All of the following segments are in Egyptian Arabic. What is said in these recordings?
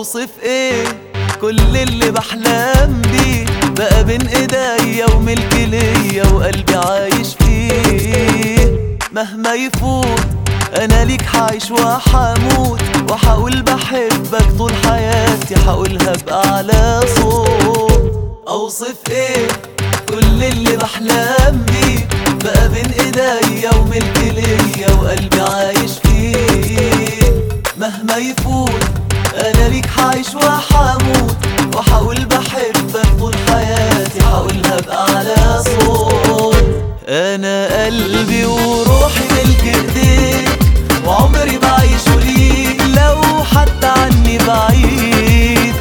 اوصف ايه كل اللي بحلم بيه بقى بين ايديا وملك ليا وقلبي عايش فيه مهما يفوت انا ليك حعيش وحموت وحقول بحبك طول حياتي حقولها بأعلى صوت اوصف ايه كل اللي بحلم بيه بقى بين ايديا وملك ليا وقلبي عايش فيه مهما يفوت انا ليك حعيش وحموت وحقول بحبك طول حياتي حقولها بأعلى صوت انا قلبي وروحي ملك ايديك وعمري بعيشه ليك لو حتى عني بعيد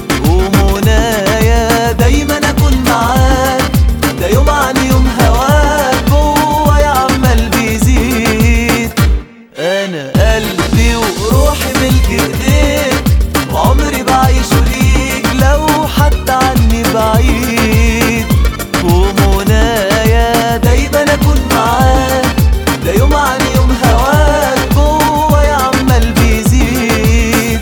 ومنايا دايما اكون معاك ده يوم عن يوم هواك جوايا عمال بيزيد انا قلبي وروحي ملك ايديك وعمري بعيشه ليك لو حتى عني بعيد ومنايا دايما اكون معاك ده يوم عن يوم هواك جوايا عمال بيزيد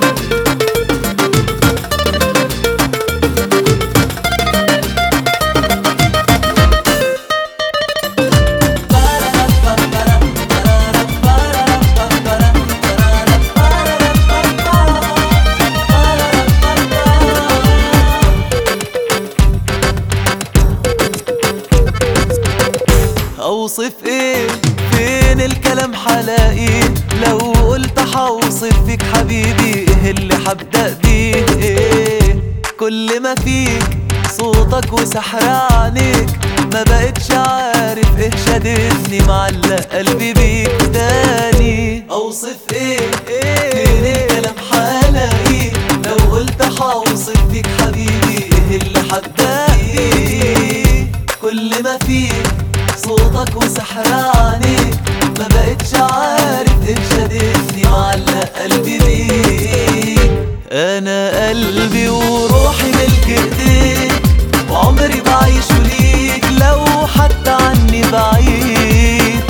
اوصف ايه فين الكلام حلاقيه لو قلت حوصف فيك حبيبي ايه اللي حبدأ بيه ايه كل ما فيك صوتك وسحر عينيك ما بقتش عارف ايه شددني معلق قلبي بيك تاني اوصف ايه فين الكلام حلاقيه لو قلت حوصف فيك حبيبي ايه اللي حبدأ بيه كل ما فيك صوتك وسحر عينيك ما بقتش عارف ايه شددني معلق قلبي بيك انا قلبي وروحي ملك ايديك وعمري بعيشه ليك لو حتى عني بعيد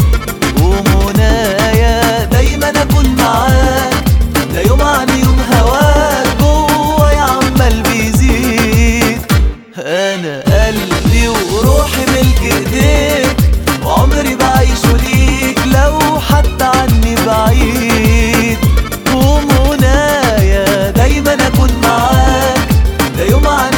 ومنايا دايما اكون معاك ده يوم عن يوم هواك جوايا عمال بيزيد انا قلبي وروحي ملك ايديك وعمري بعيشه ليك لو حتى عني بعيد ومنايا دايما اكون معاك ده يوم عن